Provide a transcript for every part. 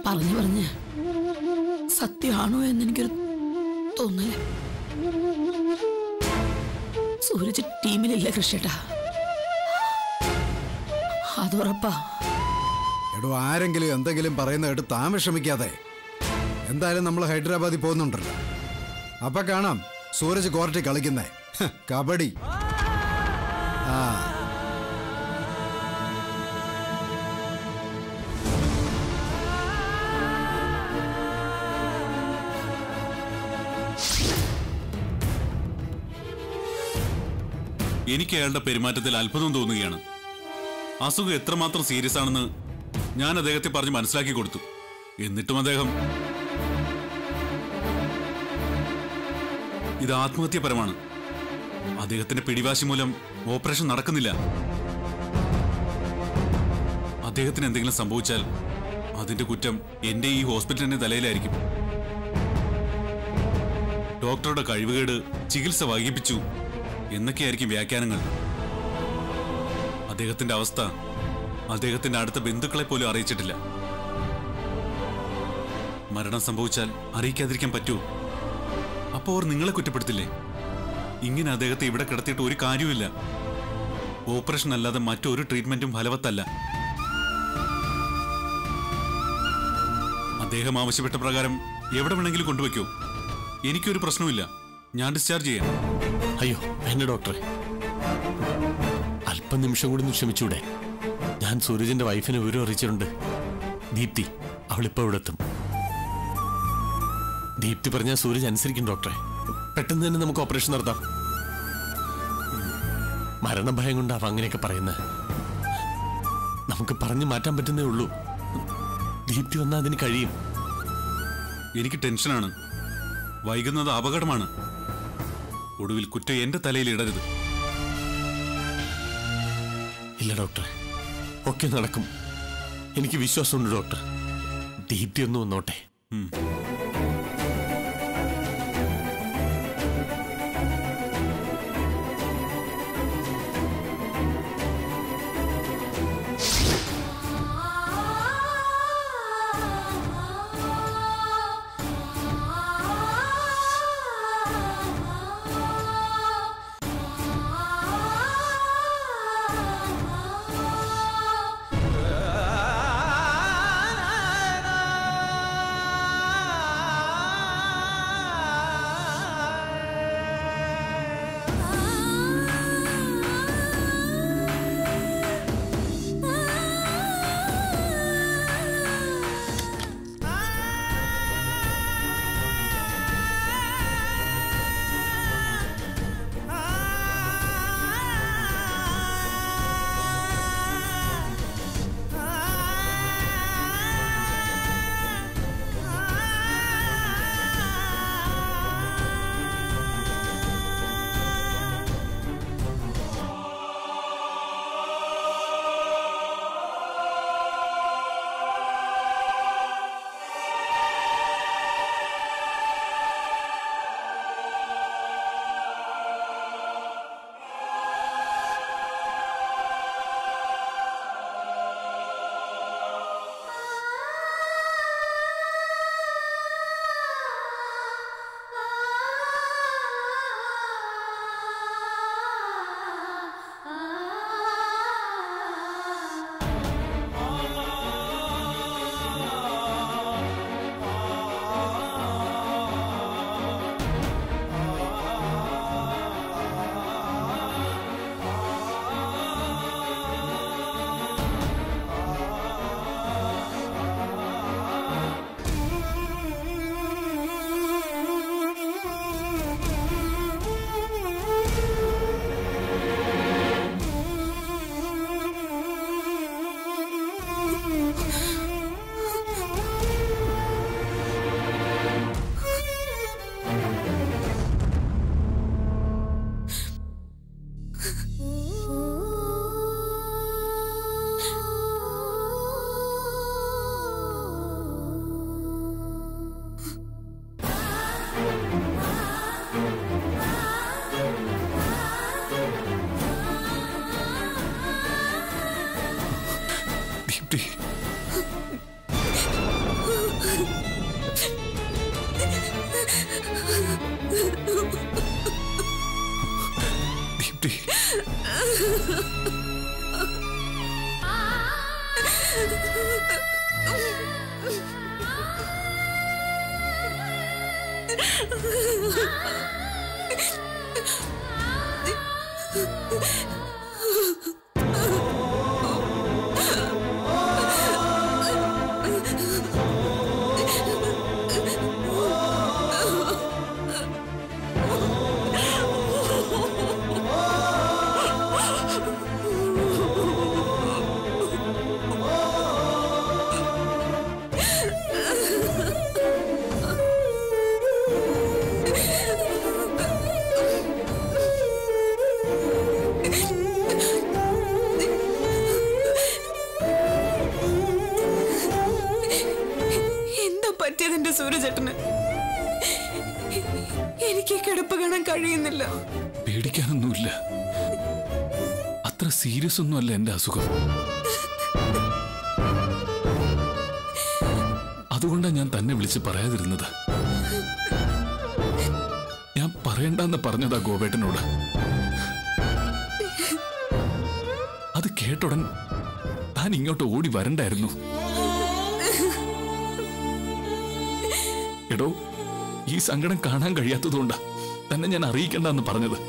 പറഞ്ഞു പറഞ്ഞ് സത്യമാണോ എന്നെനിക്കൊരു തോന്നല് സൂരജ് ടീമിലില്ല കൃഷിയേട്ടാ അതുറപ്പാ എടോ ആരെങ്കിലും എന്തെങ്കിലും പറയുന്ന കേട്ട് താൻ വിഷമിക്കാതെ എന്തായാലും നമ്മൾ ഹൈദരാബാദിൽ പോകുന്നുണ്ടല്ലോ അപ്പൊ കാണാം സൂരജ് കോർട്ടിൽ കളിക്കുന്നേ ഹ്, കബഡി ആ എനിക്ക് അയാളുടെ പെരുമാറ്റത്തിൽ അത്ഭുതം തോന്നുകയാണ് അസുഖം എത്രമാത്രം സീരിയസ് ആണെന്ന് ഞാൻ അദ്ദേഹത്തെ പറഞ്ഞ് മനസ്സിലാക്കി കൊടുത്തു എന്നിട്ടും അദ്ദേഹം ഇത് ആത്മഹത്യപരമാണ് അദ്ദേഹത്തിന്റെ പിടിവാശി മൂലം ഓപ്പറേഷൻ നടക്കുന്നില്ല അദ്ദേഹത്തിന് എന്തെങ്കിലും സംഭവിച്ചാൽ അതിന്റെ കുറ്റം എന്റെ ഈ ഹോസ്പിറ്റലിന്റെ തലയിലായിരിക്കും ഡോക്ടറുടെ കഴിവുകേട് ചികിത്സ വൈകിപ്പിച്ചു എന്നൊക്കെയായിരിക്കും വ്യാഖ്യാനങ്ങൾ അദ്ദേഹത്തിന്റെ അവസ്ഥ അദ്ദേഹത്തിന്റെ അടുത്ത ബന്ധുക്കളെ പോലും അറിയിച്ചിട്ടില്ല മരണം സംഭവിച്ചാൽ അറിയിക്കാതിരിക്കാൻ പറ്റുമോ അപ്പോൾ അവർ നിങ്ങളെ കുറ്റപ്പെടുത്തില്ലേ ഇങ്ങനെ അദ്ദേഹത്തെ ഇവിടെ കിടത്തിയിട്ട് ഒരു കാര്യവുമില്ല ഓപ്പറേഷൻ അല്ലാതെ മറ്റൊരു ട്രീറ്റ്മെന്റും ഫലവത്തല്ല അദ്ദേഹം ആവശ്യപ്പെട്ട പ്രകാരം എവിടെ വേണമെങ്കിലും കൊണ്ടുവയ്ക്കോ എനിക്കൊരു പ്രശ്നവുമില്ല ഞാൻ ഡിസ്ചാർജ് ചെയ്യാം അയ്യോ എന്നെ ഡോക്ടറെ അല്പം നിമിഷം കൂടി ഒന്ന് ക്ഷമിച്ചൂടെ ഞാൻ സൂരജിന്റെ വൈഫിനെ വിവരം അറിയിച്ചിട്ടുണ്ട് ദീപ്തി അവളിപ്പോ ഇവിടെ എത്തും ദീപ്തി പറഞ്ഞാൽ സൂരജ് അനുസരിക്കും ഡോക്ടറെ പെട്ടെന്ന് തന്നെ നമുക്ക് ഓപ്പറേഷൻ നടത്താം മരണഭയം കൊണ്ടാവും അങ്ങനെയൊക്കെ പറയുന്നത് നമുക്ക് പറഞ്ഞു മാറ്റാൻ പറ്റുന്നേ ഉള്ളൂ ദീപ്തി വന്നാൽ അതിന് കഴിയും എനിക്ക് ടെൻഷനാണ് വൈകുന്നത് അപകടമാണ് ഒടുവിൽ കുറ്റം എന്റെ തലയിൽ ഇടരുത് ഇല്ല ഡോക്ടറെ ഒക്കെ നടക്കും എനിക്ക് വിശ്വാസമുണ്ട് ഡോക്ടർ ദീപ്തി ഒന്ന് വന്നോട്ടെ ദീപ്തി കുട്ടി എന്താ പറ്റിയത് എന്റെ സൂര്യചേട്ടന് എനിക്ക് ഈ കിടപ്പ് കാണാൻ കഴിയുന്നില്ല പേടിക്കാനൊന്നുമില്ല അത്ര സീരിയസ് ഒന്നുമല്ല എന്റെ അസുഖം അതുകൊണ്ടാണ് ഞാൻ തന്നെ വിളിച്ച് പറയാതിരുന്നത് ഞാൻ പറയണ്ടെന്ന് പറഞ്ഞതാ ഗോപേട്ടനോട് അത് കേട്ടുടൻ താൻ ഇങ്ങോട്ട് ഓടി വരണ്ടായിരുന്നു എടോ ഈ സങ്കടം കാണാൻ കഴിയാത്തതുകൊണ്ടാ തന്നെ ഞാൻ അറിയിക്കണ്ടെന്ന് പറഞ്ഞത്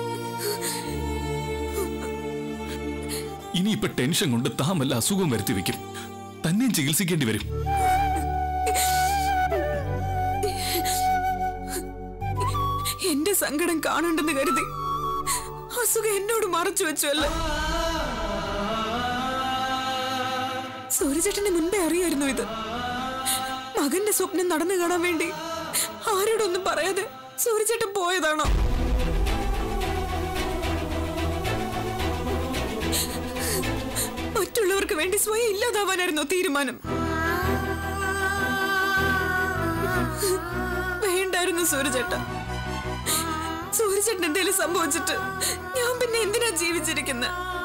ഇനിയിപ്പൊ ടെൻഷൻ കൊണ്ട് താൻ വല്ല അസുഖം വരുത്തി വെക്കും തന്നെയും ചികിത്സിക്കേണ്ടി വരും എന്റെ സങ്കടം കാണണ്ടെന്ന് കരുതി അസുഖം എന്നോട് മറച്ചു വെച്ചു അല്ല സൂര്യചേട്ടന് മുൻപേ അറിയായിരുന്നു ഇത് മകന്റെ സ്വപ്നം നടന്നു കാണാൻ വേണ്ടി ആരോടൊന്നും പറയാതെ സൂര്യചേട്ടൻ പോയതാണോ മറ്റുള്ളവർക്ക് വേണ്ടി സ്വയം ഇല്ലാതാവാനായിരുന്നോ തീരുമാനം വേണ്ടായിരുന്നു സൂര്യചേട്ട സൂര്യചേട്ടൻ എന്തെങ്കിലും സംഭവിച്ചിട്ട് ഞാൻ പിന്നെ എന്തിനാ ജീവിച്ചിരിക്കുന്നത്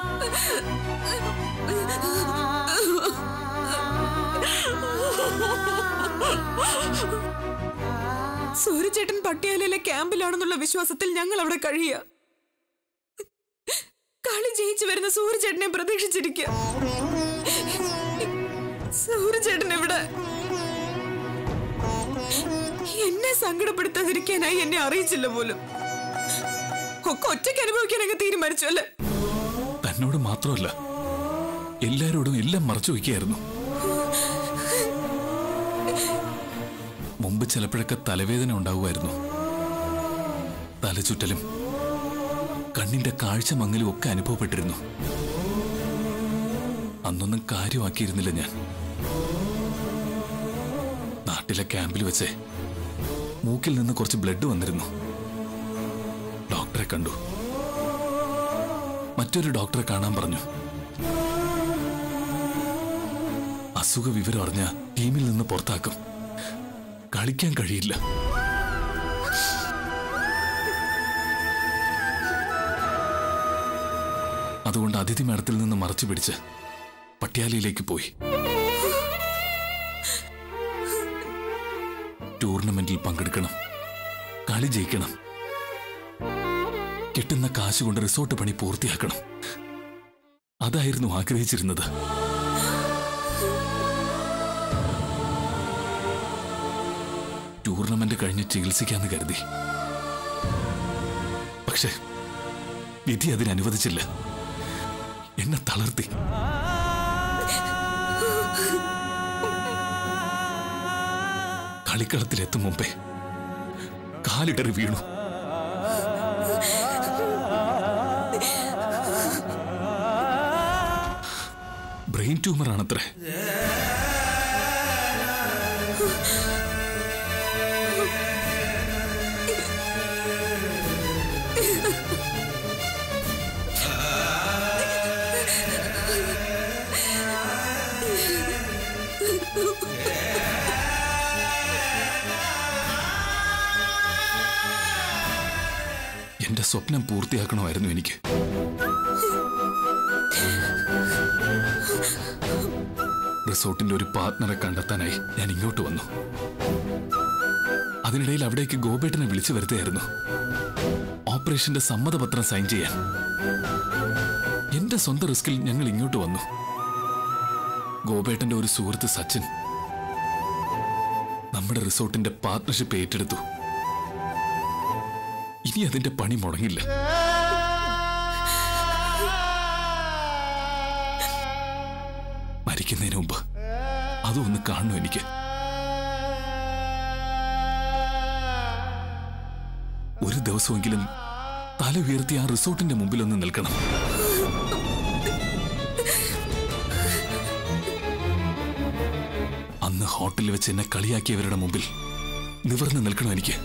സൂര്യചേട്ടൻ പട്ടിയാലയിലെ ക്യാമ്പിലാണെന്നുള്ള വിശ്വാസത്തിൽ ഞങ്ങൾ അവിടെ കഴിയുക കളി ജയിച്ചു വരുന്ന സൂര്യചേട്ടനെ പ്രതീക്ഷിച്ചിരിക്കുക സൂര്യചേട്ടൻ എവിടെ എന്നെ സങ്കടപ്പെടുത്താതിരിക്കാനായി എന്നെ അറിയിച്ചില്ല പോലും ഒക്കെ ഒറ്റയ്ക്ക് അനുഭവിക്കാനൊക്കെ തീരുമാനിച്ചു അല്ലേ തന്നോട് മാത്രമല്ല എല്ലാരോടും എല്ലാം മറച്ചു വയ്ക്കായിരുന്നു മുമ്പ് ചിലപ്പോഴൊക്കെ തലവേദന ഉണ്ടാവുമായിരുന്നു തലചുറ്റലും കണ്ണിന്റെ കാഴ്ച മങ്ങലും ഒക്കെ അനുഭവപ്പെട്ടിരുന്നു അന്നൊന്നും കാര്യമാക്കിയിരുന്നില്ല ഞാൻ നാട്ടിലെ ക്യാമ്പിൽ വെച്ച് മൂക്കിൽ നിന്ന് കുറച്ച് ബ്ലഡ് വന്നിരുന്നു ഡോക്ടറെ കണ്ടു മറ്റൊരു ഡോക്ടറെ കാണാൻ പറഞ്ഞു അസുഖ വിവരം അറിഞ്ഞ ടീമിൽ നിന്ന് പുറത്താക്കും കളിക്കാൻ കഴിയില്ല അതുകൊണ്ട് അതിഥി മേടത്തിൽ നിന്ന് മറച്ചു പിടിച്ച് പട്യാലയിലേക്ക് പോയി ടൂർണമെന്റിൽ പങ്കെടുക്കണം കളി ജയിക്കണം കിട്ടുന്ന കാശ് കൊണ്ട് റിസോർട്ട് പണി പൂർത്തിയാക്കണം അതായിരുന്നു ആഗ്രഹിച്ചിരുന്നത് ടൂർണമെന്റ് കഴിഞ്ഞ് ചികിത്സിക്കാന്ന് കരുതി പക്ഷെ വിധി അതിനനുവദിച്ചില്ല എന്നെ തളർത്തി കളിക്കളത്തിലെത്തും മുമ്പേ കാലിടറി വീണു ബ്രെയിൻ ട്യൂമർ ആണത്രേ എന്റെ സ്വപ്നം പൂർത്തിയാക്കണമായിരുന്നു എനിക്ക് റിസോർട്ടിന്റെ ഒരു പാർട്ട്ണറെ കണ്ടെത്താനായി ഞാൻ ഇങ്ങോട്ട് വന്നു അതിനിടയിൽ അവിടേക്ക് ഗോപേട്ടനെ വിളിച്ചു വരുത്തുകയായിരുന്നു ഓപ്പറേഷന്റെ സമ്മതപത്രം സൈൻ ചെയ്യാൻ എന്റെ സ്വന്തം റിസ്കിൽ ഞങ്ങൾ ഇങ്ങോട്ട് വന്നു ഗോപേട്ടന്റെ ഒരു സുഹൃത്ത് സച്ചിൻ നമ്മുടെ റിസോർട്ടിന്റെ പാർട്ട്ണർഷിപ്പ് ഏറ്റെടുത്തു ഇനി അതിന്റെ പണി മുടങ്ങില്ല മരിക്കുന്നതിന് മുമ്പ് അതും ഒന്ന് കാണണം എനിക്ക് ഒരു ദിവസമെങ്കിലും തല ഉയർത്തി ആ റിസോർട്ടിന്റെ മുമ്പിൽ ഒന്ന് നിൽക്കണം അന്ന് ഹോട്ടലിൽ വെച്ച് എന്നെ കളിയാക്കിയവരുടെ മുമ്പിൽ നിവർന്ന് നിൽക്കണം എനിക്ക്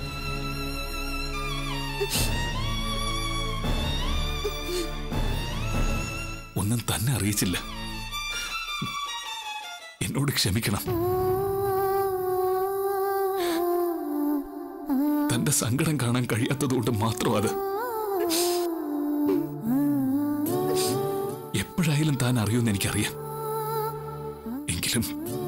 ഒന്നും തന്നെ അറിയിച്ചില്ല എന്നോട് ക്ഷമിക്കണം തന്റെ സങ്കടം കാണാൻ കഴിയാത്തതുകൊണ്ട് മാത്രം അത് എപ്പോഴായാലും താൻ അറിയുമെന്ന് എനിക്കറിയാം എങ്കിലും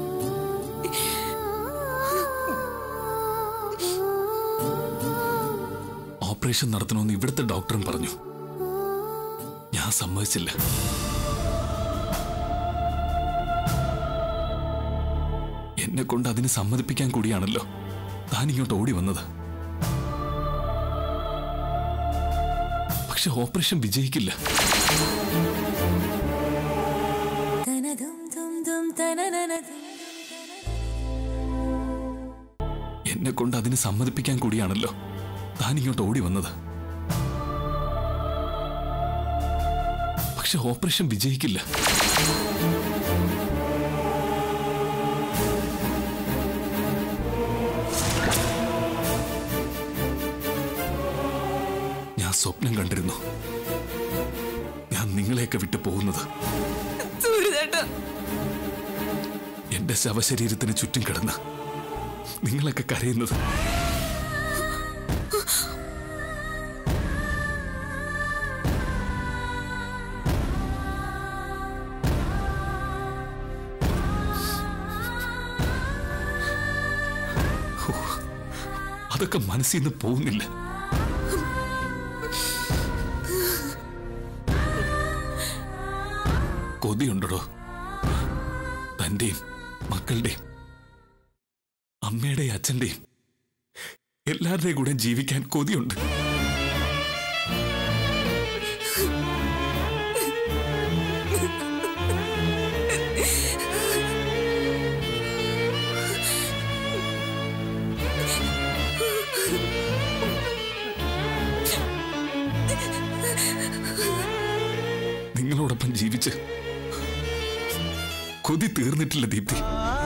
ഓപ്പറേഷൻ നടത്തണമെന്ന് ഇവിടുത്തെ ഡോക്ടറും പറഞ്ഞു ഞാൻ സമ്മതിച്ചില്ല എന്നെ കൊണ്ട് അതിന് സമ്മതിപ്പിക്കാൻ കൂടിയാണല്ലോ താൻ ഇങ്ങോട്ട് ഓടി വന്നത് പക്ഷെ ഓപ്പറേഷൻ വിജയിക്കില്ല എന്നെ കൊണ്ട് അതിന് സമ്മതിപ്പിക്കാൻ കൂടിയാണല്ലോ താൻ ഇങ്ങോട്ട് ഓടി വന്നത് പക്ഷെ ഓപ്പറേഷൻ വിജയിക്കില്ല ഞാൻ സ്വപ്നം കണ്ടിരുന്നു ഞാൻ നിങ്ങളെയൊക്കെ വിട്ടു പോകുന്നത് സൂര്യചേട്ടാ എന്റെ ശവശരീരത്തിന് ചുറ്റും കിടന്ന് നിങ്ങളൊക്കെ കരയുന്നത് ഹോ, അതൊക്കെ മനസ്സിൽ നിന്ന് പോകുന്നില്ല കൊതിയുണ്ടോ തന്റെയും മക്കളുടെയും അമ്മയുടെയും അച്ഛന്റെയും എല്ലാവരുടെയും കൂടെ ജീവിക്കാൻ കൊതിയുണ്ട് നിങ്ങളോടൊപ്പം ജീവിച്ച് കൊതി തീർന്നിട്ടില്ല ദീപ്തി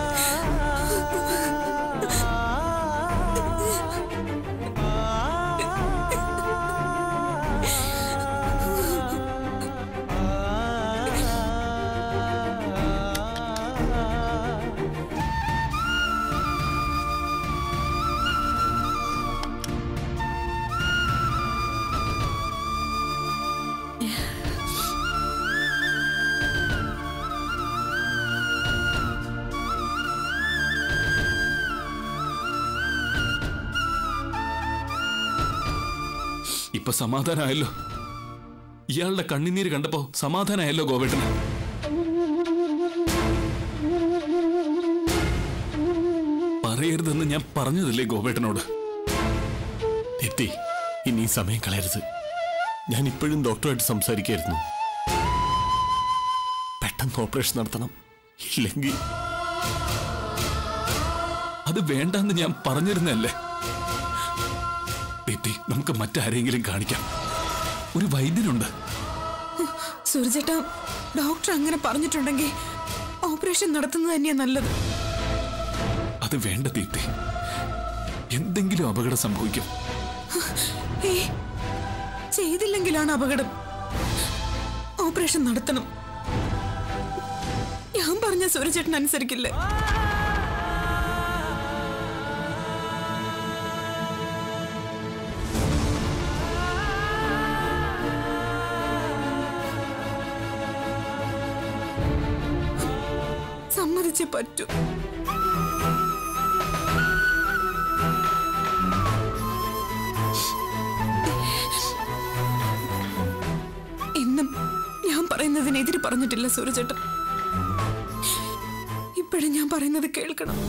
ഇപ്പൊ സമാധാനമായല്ലോ ഇയാളുടെ കണ്ണുനീര് കണ്ടപ്പോ സമാധാനമായല്ലോ ഗോവേട്ടന് പറയരുതെന്ന് ഞാൻ പറഞ്ഞതല്ലേ ഗോവേട്ടനോട് ദീപ്തി ഇനി ഈ സമയം കളയരുത് ഞാൻ ഇപ്പോഴും ഡോക്ടറുമായിട്ട് സംസാരിക്കായിരുന്നു പെട്ടെന്ന് ഓപ്പറേഷൻ നടത്തണം ഇല്ലെങ്കിൽ അത് വേണ്ടെന്ന് ഞാൻ പറഞ്ഞിരുന്നല്ലേ ദീപ്തി നമുക്ക് മറ്റാരെങ്കിലും കാണിക്കാം ഒരു വൈദ്യനുണ്ട് സൂര്യചേട്ടാ ഡോക്ടർ അങ്ങനെ പറഞ്ഞിട്ടുണ്ടെങ്കിൽ ഓപ്പറേഷൻ നടത്തുന്നത് തന്നെയാ നല്ലത് അത് വേണ്ട ദീപ്തി എന്തെങ്കിലും അപകടം സംഭവിക്കും ഏ ചെയ്തില്ലെങ്കിലാണ് അപകടം ഓപ്പറേഷൻ നടത്തണം ഞാൻ പറഞ്ഞ സൂര്യചേട്ടൻ അനുസരിക്കില്ലേ സമ്മതിച്ചേ പറ്റൂ പറയുന്നതിന് എതിര് പറഞ്ഞിട്ടില്ല സൂരജേട്ടൻ ഇപ്പോഴും ഞാൻ പറയുന്നത് കേൾക്കണം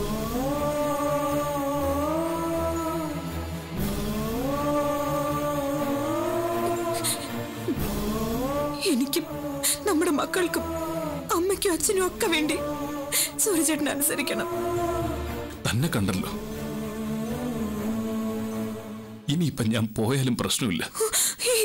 എനിക്കും നമ്മുടെ മക്കൾക്കും അമ്മയ്ക്കും അച്ഛനും ഒക്കെ വേണ്ടി സൂര്യചേട്ടൻ അനുസരിക്കണം തന്നെ കണ്ടല്ലോ ഇനിയിപ്പം ഞാൻ പോയാലും പ്രശ്നമില്ല ഹേയ്,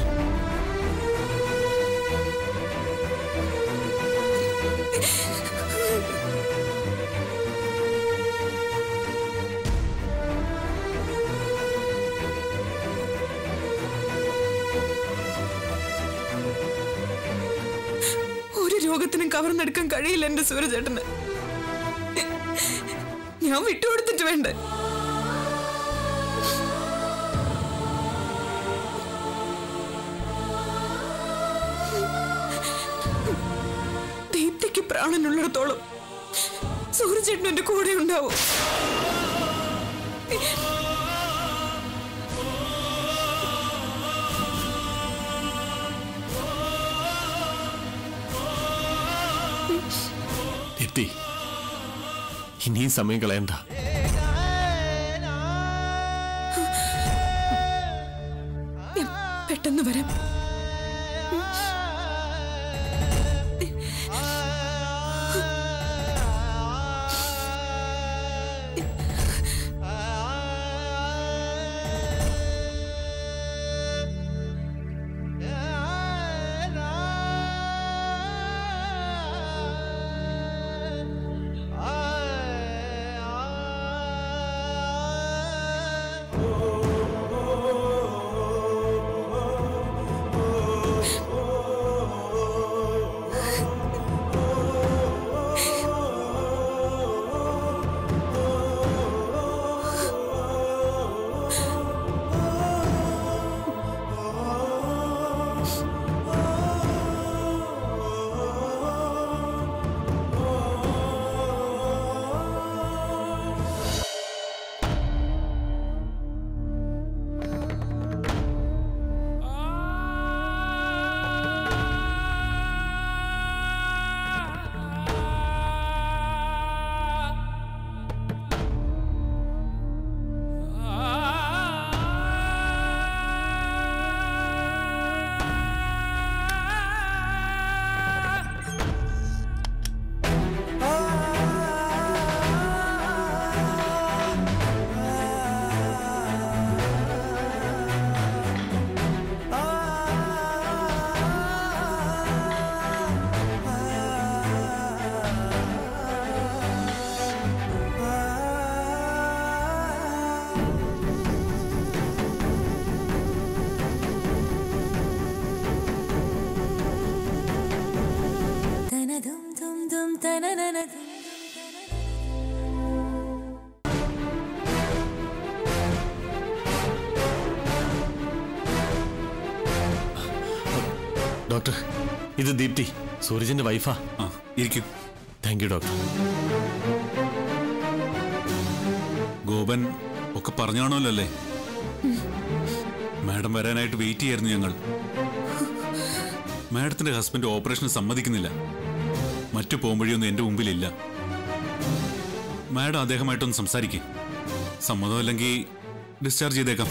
ഒരു രോഗത്തിനും കവർന്നെടുക്കാൻ കഴിയില്ല എന്റെ സൂര്യചേട്ടന് ഞാൻ വിട്ടുകൊടുത്തിട്ട് വേണ്ടേ ദീപ്തിക്ക് പ്രാണനുള്ളിടത്തോളം സൂര്യചേട്ടൻ എന്റെ കൂടെ ഉണ്ടാവും ദീപ്തി ഇനിയും സമയം കളയണ്ട ഞാൻ പെട്ടെന്ന് വരാം ഡോക്ടർ ഇത് ദീപ്തി സൂരജിന്റെ വൈഫാ ആ ഇരിക്കൂ താങ്ക് യു ഡോക്ടർ ഗോപൻ ഒക്കെ പറഞ്ഞാണല്ലോ അല്ലേ മാഡം വരാനായിട്ട് വെയിറ്റ് ചെയ്യായിരുന്നു ഞങ്ങൾ മാഡത്തിന്റെ ഹസ്ബൻഡ് ഓപ്പറേഷൻ സമ്മതിക്കുന്നില്ല മറ്റു പോകുമ്പോഴൊന്നും എന്റെ മുമ്പിലില്ല മാഡം അദ്ദേഹമായിട്ടൊന്ന് സംസാരിക്കും സമ്മതമല്ലെങ്കിൽ ഡിസ്ചാർജ് ചെയ്തേക്കാം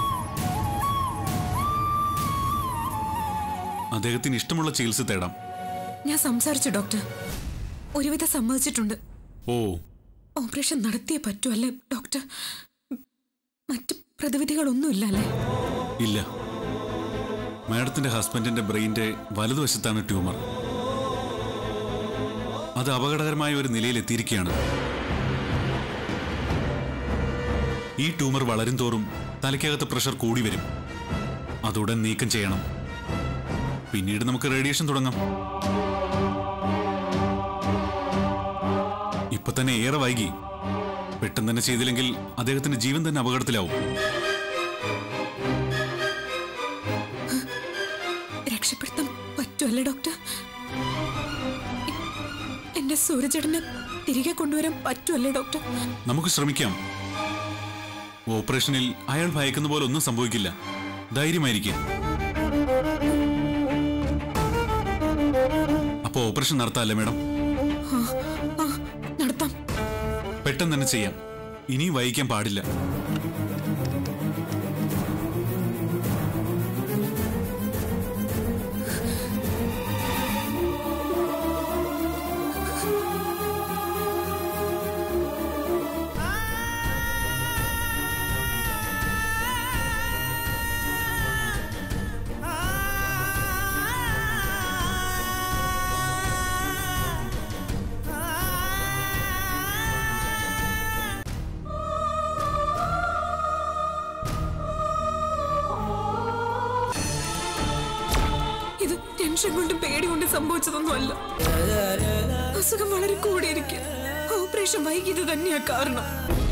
അദ്ദേഹത്തിന് ഇഷ്ടമുള്ള ചികിത്സ തേടാം ഞാൻ സംസാരിച്ചു ഡോക്ടർ ഒരുവിധം സമ്മതിച്ചിട്ടുണ്ട് ഓ ഓപ്പറേഷൻ നടത്തിയേ പറ്റൂ അല്ലേ ഡോക്ടർ മറ്റ് പ്രതിവിധികളൊന്നുമില്ല അല്ലേ ഇല്ല മാഡത്തിന്റെ ഹസ്ബൻഡിന്റെ ബ്രെയിന്റെ വലതുവശത്താണ് ട്യൂമർ അത് അപകടകരമായ ഒരു നിലയിൽ എത്തിയിരിക്കുകയാണ് ഈ ട്യൂമർ വളരും തോറും തലയ്ക്കകത്ത് പ്രഷർ കൂടി വരും അതുടൻ നീക്കം ചെയ്യണം പിന്നീട് നമുക്ക് റേഡിയേഷൻ തുടങ്ങാം ഇപ്പൊ തന്നെ ഏറെ വൈകി പെട്ടെന്ന് തന്നെ ചെയ്തില്ലെങ്കിൽ അദ്ദേഹത്തിന്റെ ജീവൻ തന്നെ അപകടത്തിലാവും രക്ഷപ്പെടുത്താൻ പറ്റുമല്ലേ ഡോക്ടർ എ- എന്റെ സൂര്യചേട്ടനെ തിരികെ കൊണ്ടുവരാൻ പറ്റുമല്ലേ ഡോക്ടർ നമുക്ക് ശ്രമിക്കാം ഓപ്പറേഷനിൽ അയാൾ ഭയക്കുന്ന പോലെ ഒന്നും സംഭവിക്കില്ല ധൈര്യമായിരിക്കും അപ്പൊ ഓപ്പറേഷൻ നടത്താല്ലേ മാഡം ആ നടത്താം പെട്ടെന്ന് തന്നെ ചെയ്യാം ഇനിയും വൈകിക്കാൻ പാടില്ല ഇത് ടെൻഷൻ കൊണ്ട് പേടി കൊണ്ട് സംഭവിച്ചതൊന്നുമല്ല അസുഖം വളരെ കൂടിയിരിക്കുക ഓപ്പറേഷൻ വൈകിയത് തന്നെയാ കാരണം